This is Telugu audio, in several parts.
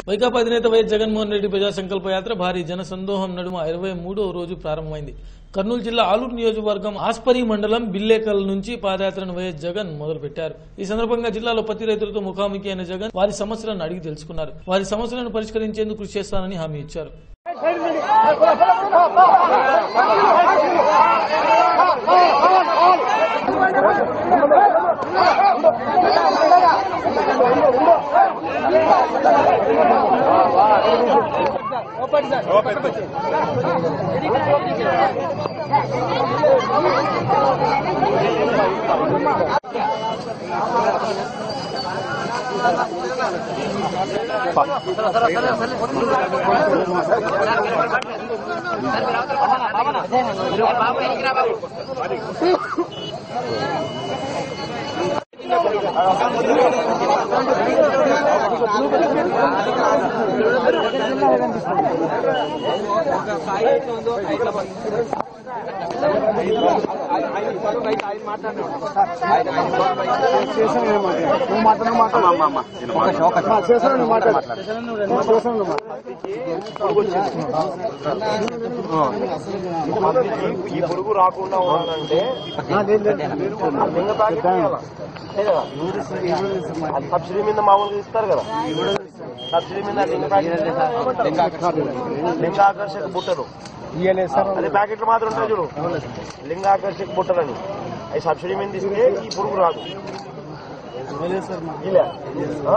వైకాపా అధినేత వైఎస్ జగన్మోహన్ రెడ్డి ప్రజా సంకల్ప యాత్ర భారీ జన సందోహం నడుమ ఇరవై మూడో రోజు ప్రారంభమైంది కర్నూలు జిల్లా ఆలూరు నియోజకవర్గం ఆస్పరి మండలం బిల్లేకల్ నుంచి పాదయాత్రను వైఎస్ జగన్ మొదలుపెట్టారు ఈ సందర్భంగా జిల్లాలో పత్తి రైతులతో ముఖాముఖి అయిన జగన్ వారి సమస్యలను అడిగి తెలుసుకున్నారు వారి సమస్యలను పరిష్కరించేందుకు కృషి చేస్తానని హామీ ఇచ్చారు ఈ పురుగు రాకుండా ఉండాలంటే లింగ ప్యాకెట్ ఇయ్యాలా? అంతే కదా? అది సబ్సిడీ మీద మామూలుగా ఇస్తారు కదా సబ్సిడీ మీద లింగ ప్యాకెట్ లింగాకర్షక బుట్టలు అదే ప్యాకెట్లు మాత్రం ఉంటాయి చూడు లింగాకర్షక బుట్టలని అవి సబ్సిడీ మీద ఇస్తే ఈ పురుగు రాదు ఇలా? ఆ?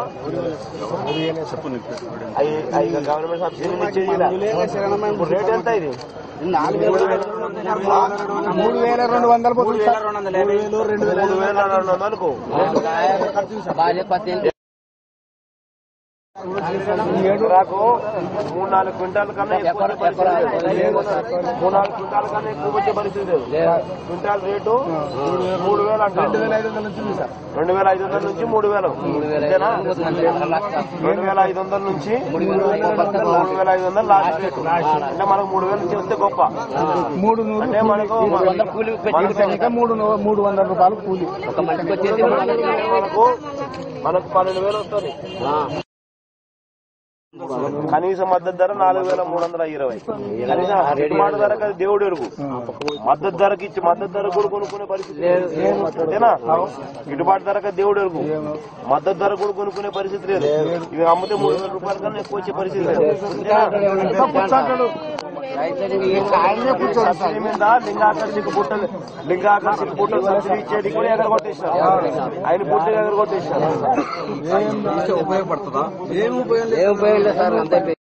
అవి అవి గవర్నమెంట్ సబ్సిడీ మీద ఇచ్చేది ఇలా. ఇప్పుడు రేట్ ఎంత ఇది మూడు వేల రెండు వందల మూడు వేల రెండు వందలకు ఎకరాకు మూడు నాలుగు క్వింటాల కన్నా ఎక్కువ వచ్చే పరిస్థితి లేదు. మూడు నాలుగు క్వింటాల కన్నా ఎక్కువ వచ్చే పరిస్థితి లేదు క్వింటాల్ రేటు మూడు వేలు అంట రెండు వేల ఐదు వందల నుంచి రెండు వేల ఐదు వందల నుంచి మూడు వేలు అంతేనా రెండు వేల ఐదు వందల నుంచి మూడు వేల ఐదు వందలు లాస్ట్ రేటు అంటే మనకు మూడు వేలు నుంచి వస్తే గొప్ప మూడు నూరు అంటే మనకు ఇంకా మూడు నూ- మూడు వందల రూపాయలు కూలి మనకు మనకు పన్నెండు వేలు వస్తుంది కనీస మద్దతు ధర నాలుగు వేల మూడు వందల ఇరవై కనీసం గిట్టుబాటు ధరకు అది దేవుడు ఎరుగు మద్దతు ధరకి ఇచ్చి మద్దతు ధర కూడా కొనుక్కునే పరిస్థితి లేదు అంతేనా గిట్టుబాటు ధరకు అది దేవుడు ఎరుగు మద్దతు ధర కూడా కొనుక్కునే పరిస్థితి లేదు ఇవి అమ్మితే మూడు వేల రూపాయల కన్నా ఎక్కువ వచ్చే పరిస్థితి లేదు అంతేనా? సబ్సిడీ మీద లింగాకర్షక బుట్టలు లింగాకర్షక బుట్టలు సబ్సిడీ ఇచ్చేది కూడా ఎగర కొట్టేసినారు ఆయన బుట్టలు ఎగర కొట్టేసినారు ఏం ఉపయోగం లేదు సార్ అంతే